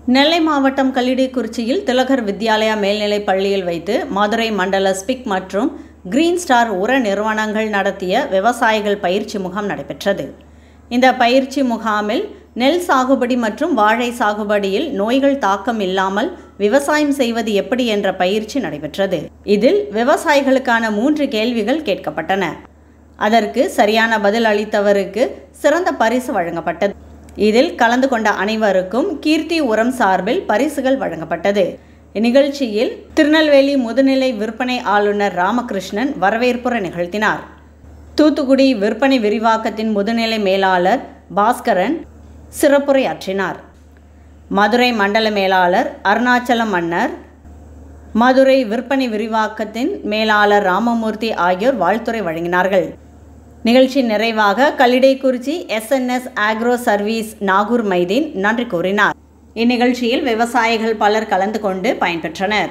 நெல்லை மாவட்டம் கல்லிடைக்குறிச்சியில் திலகர் வித்யாலயா மேல்நிலைப் பள்ளியில் வைத்து மதுரை மண்டல ஸ்பிக் மற்றும் கிரீன் ஸ்டார் உர நிறுவனங்கள் நடத்திய விவசாயிகள் பயிற்சி முகாம் நடைபெற்றது இந்த பயிற்சி முகாமில் நெல் சாகுபடி மற்றும் வாழை சாகுபடியில் நோய்கள் தாக்கம் இல்லாமல் விவசாயம் செய்வது எப்படி என்ற பயிற்சி நடைபெற்றது இதில் விவசாயிகளுக்கான மூன்று கேள்விகள் கேட்கப்பட்டன அதற்கு சரியான பதில் அளித்தவருக்கு சிறந்த பரிசு வழங்கப்பட்டது இதில் கலந்து கொண்ட அனைவருக்கும் கீர்த்தி உரம் சார்பில் பரிசுகள் வழங்கப்பட்டது இந்நிகழ்ச்சியில் திருநெல்வேலி முதுநிலை விற்பனை ஆளுநர் ராமகிருஷ்ணன் வரவேற்புரை நிகழ்த்தினார் தூத்துக்குடி விற்பனை விரிவாக்கத்தின் முதுநிலை மேலாளர் பாஸ்கரன் சிறப்புரையாற்றினார் மதுரை மண்டல மேலாளர் அருணாச்சலம் மன்னர் மதுரை விற்பனை விரிவாக்கத்தின் மேலாளர் ராமமூர்த்தி ஆகியோர் வாழ்த்துரை வழங்கினார்கள் நிகழ்ச்சி நிறைவாக Kallidaikurichi SNS agro service Nagoor Mydeen நன்றி கூறினார் இந்நிகழ்ச்சியில் விவசாயிகள் பலர் கலந்து கொண்டு பயன்பெற்றனர்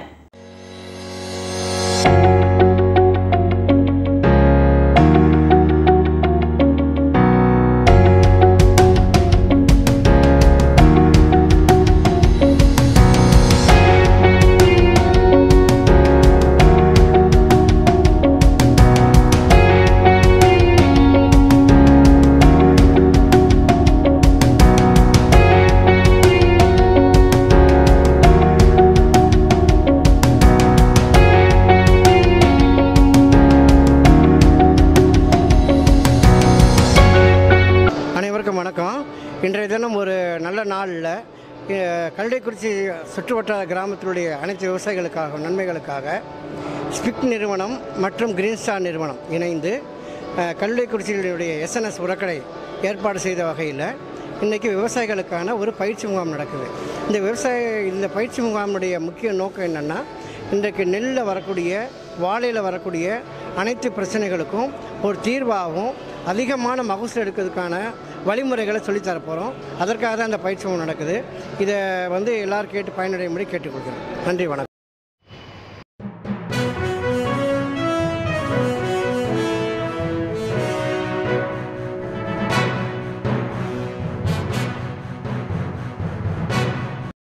அனைவருக்கும் வணக்கம் இன்றைய தினம் ஒரு நல்ல நாளில் அஹ், கல்லைக்குறிச்சி சுற்றுவட்டார கிராமத்தினுடைய அனைத்து விவசாயிகளுக்காக நன்மைகளுக்காக ஸ்பிக் நிறுவனம் மற்றும் கிரீன் ஸ்டார் நிறுவனம் இணைந்து அஹ், கல்லைக்குறிச்சியினுடைய எஸ்என்எஸ் உரக்கடை ஏற்பாடு செய்த வகையில் இன்றைக்கி விவசாயிகளுக்கான ஒரு பயிற்சி முகாம் நடக்குது இந்த விவசாய இந்த பயிற்சி முகாமுடைய முக்கிய நோக்கம் என்னென்னா இன்றைக்கு நெல்லில் வரக்கூடிய வாழையில் வரக்கூடிய அனைத்து பிரச்சனைகளுக்கும் ஒரு தீர்வாகவும் அதிகமான மகசூல் எடுக்கிறதுக்கான வழிமுறைகளை சொல்லித் தரப் போகிறோம் அதற்காக தான் இந்த பயிற்சி முகாம் நடக்குது இதை வந்து எல்லாரும் கேட்டு பயனடையும்படி கேட்டுக்கொள்கிறேன் நன்றி வணக்கம்